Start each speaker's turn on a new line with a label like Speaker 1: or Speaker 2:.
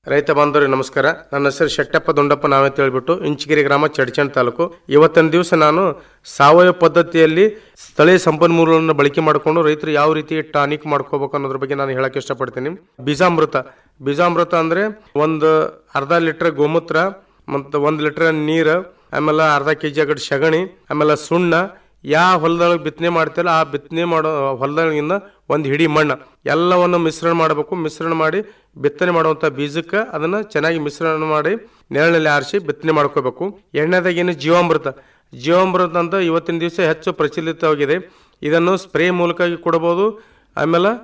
Speaker 1: ರೈತ ಬಾಂಧವರಿಗೆ ನಮಸ್ಕಾರ ನನ್ನ ಹೆಸರು ಶೆಟ್ಟಪ್ಪ ದೊಂಡಪ್ಪ ನಾವಂತ ಹೇಳ್ಬಿಟ್ಟು ಇಂಚಗಿರಿ ಗ್ರಾಮ ಚಡ್ಚಣ್ ತಾಲೂಕು ಇವತ್ತಿನ ದಿವಸ ನಾನು ಸಾವಯವ ಪದ್ಧತಿಯಲ್ಲಿ ಸ್ಥಳೀಯ ಸಂಪನ್ಮೂಲಗಳನ್ನು ಬಳಕೆ ಮಾಡಿಕೊಂಡು ರೈತರು ಯಾವ ರೀತಿ ಟಾನಿಕ್ ಮಾಡ್ಕೋಬೇಕು ಅನ್ನೋದ್ರ ಬಗ್ಗೆ ನಾನು ಹೇಳಕ್ ಇಷ್ಟಪಡ್ತೀನಿ ಬೀಜಾಮೃತ ಬೀಜಾಮೃತ ಅಂದ್ರೆ ಒಂದು ಅರ್ಧ ಲೀಟರ್ ಗೋಮೂತ್ರ ಮತ್ತು ಒಂದು ಲೀಟರ್ ನೀರು ಆಮೇಲೆ ಅರ್ಧ ಕೆ ಜಿ ಆಗಡ್ ಸಗಣಿ ಆಮೇಲೆ ಸುಣ್ಣ ಯಾವ ಹೊಲದೊಳಗೆ ಬಿತ್ತನೆ ಮಾಡ್ತೀವಲ್ಲ ಆ ಬಿತ್ತನೆ ಮಾಡೋ ಹೊಲದೊಳಗಿಂದ ಒಂದು ಹಿಡಿ ಮಣ್ಣು ಎಲ್ಲವನ್ನು ಮಿಶ್ರಣ ಮಾಡಬೇಕು ಮಿಶ್ರಣ ಮಾಡಿ ಬಿತ್ತನೆ ಮಾಡುವಂಥ ಬೀಜಕ್ಕೆ ಅದನ್ನು ಚೆನ್ನಾಗಿ ಮಿಶ್ರಣ ಮಾಡಿ ನೆರಳಿನಲ್ಲಿ ಆರಿಸಿ ಬಿತ್ತನೆ ಮಾಡ್ಕೋಬೇಕು ಎಣ್ಣೆದಾಗ ಏನು ಜೀವಾಮೃತ ಜೀವಾಮೃತ ಅಂತ ಇವತ್ತಿನ ದಿವಸ ಹೆಚ್ಚು ಪ್ರಚಲಿತವಾಗಿದೆ ಇದನ್ನು ಸ್ಪ್ರೇ ಮೂಲಕ ಕೊಡಬಹುದು ಆಮೇಲೆ